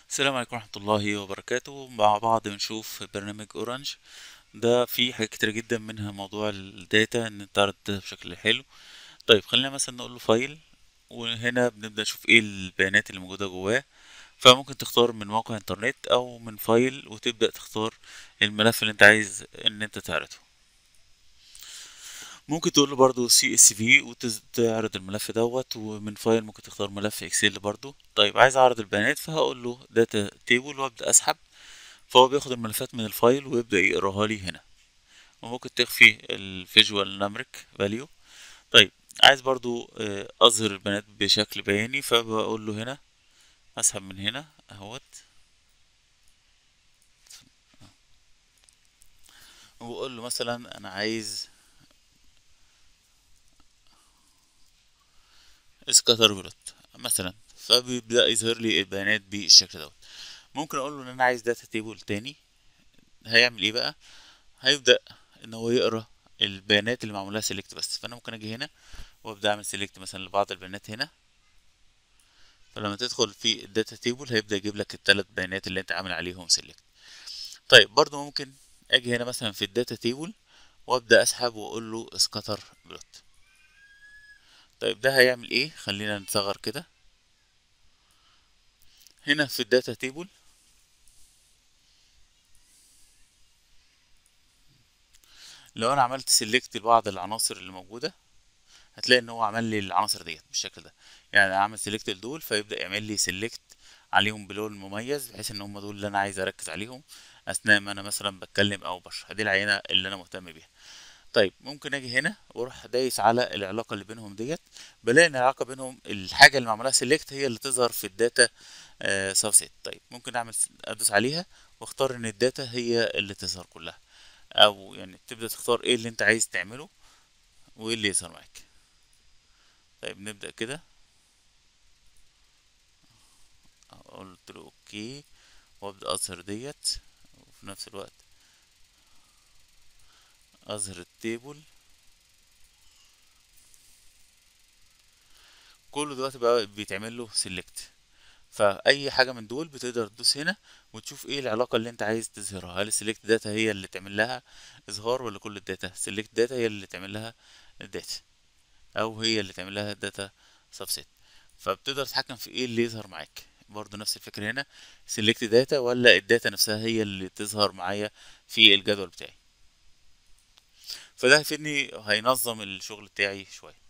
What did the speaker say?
السلام عليكم ورحمة الله وبركاته مع بعض بنشوف برنامج اورنج ده فيه حاجات كتير جدا منها موضوع الداتا ان انت تعرض الداتا بشكل حلو طيب خلينا مثلا نقول له فايل وهنا بنبدأ نشوف ايه البيانات اللي موجودة جواه فممكن تختار من موقع انترنت او من فايل وتبدأ تختار الملف اللي انت عايز ان انت تعرضه ممكن تقول له برضو سي اس في وتعرض الملف دوت ومن فايل ممكن تختار ملف اكسل برضو طيب عايز اعرض البيانات فهقول له داتا تيبل وابدا اسحب فهو بياخد الملفات من الفايل ويبدا يقراها لي هنا وممكن تخفي الفيجوال نمرك فاليو طيب عايز برضو آه، اظهر البيانات بشكل بياني فبقول له هنا اسحب من هنا اهوت وبقول له مثلا انا عايز سكاتر بلوت مثلا فبيبدأ يظهر لي البيانات بالشكل دوت ممكن اقول له ان انا عايز داتا تيبل تاني هيعمل ايه بقى هيبدأ ان هو يقرا البيانات اللي معمول لها سيلكت بس فانا ممكن اجي هنا وابدا اعمل سيلكت مثلا لبعض البيانات هنا فلما تدخل في الداتا تيبل هيبدأ يجيب لك الثلاث بيانات اللي انت عامل عليهم سيلكت طيب برضو ممكن اجي هنا مثلا في الداتا تيبل وابدا اسحب واقول له سكاتر بلوت طيب ده هيعمل ايه خلينا نصغر كده هنا في الداتا تيبل لو انا عملت سيلكت لبعض العناصر اللي موجوده هتلاقي ان هو عمل لي العناصر ديت بالشكل ده يعني اعمل سيلكت لدول فيبدا يعمل لي سيلكت عليهم بلون مميز بحيث ان هم دول اللي انا عايز اركز عليهم اثناء ما انا مثلا بتكلم او بشرح دي العينه اللي انا مهتم بيها طيب ممكن اجي هنا واروح دايس على العلاقه اللي بينهم ديت بلاقي ان العلاقه بينهم الحاجه اللي معمولها سيلكت هي اللي تظهر في الداتا سبسيت طيب ممكن اعمل ادوس عليها واختار ان الداتا هي اللي تظهر كلها او يعني تبدا تختار ايه اللي انت عايز تعمله وايه اللي يظهر معاك طيب نبدا كده قلت له اوكي وابدا اظهر ديت وفي نفس الوقت اظهر التيبل كله دلوقتي بقى بيتعمل له سيلكت فاي حاجه من دول بتقدر تدوس هنا وتشوف ايه العلاقه اللي انت عايز تظهرها هل السيلكت داتا هي اللي تعمل لها اظهار ولا كل الداتا سيلكت داتا هي اللي تعمل لها الداتا او هي اللي تعمل لها داتا سبسيت فبتقدر تتحكم في ايه اللي يظهر معاك برضو نفس الفكره هنا سيلكت داتا ولا الداتا نفسها هي اللي تظهر معايا في الجدول بتاعي فده هيفيدني هينظم الشغل بتاعي شويه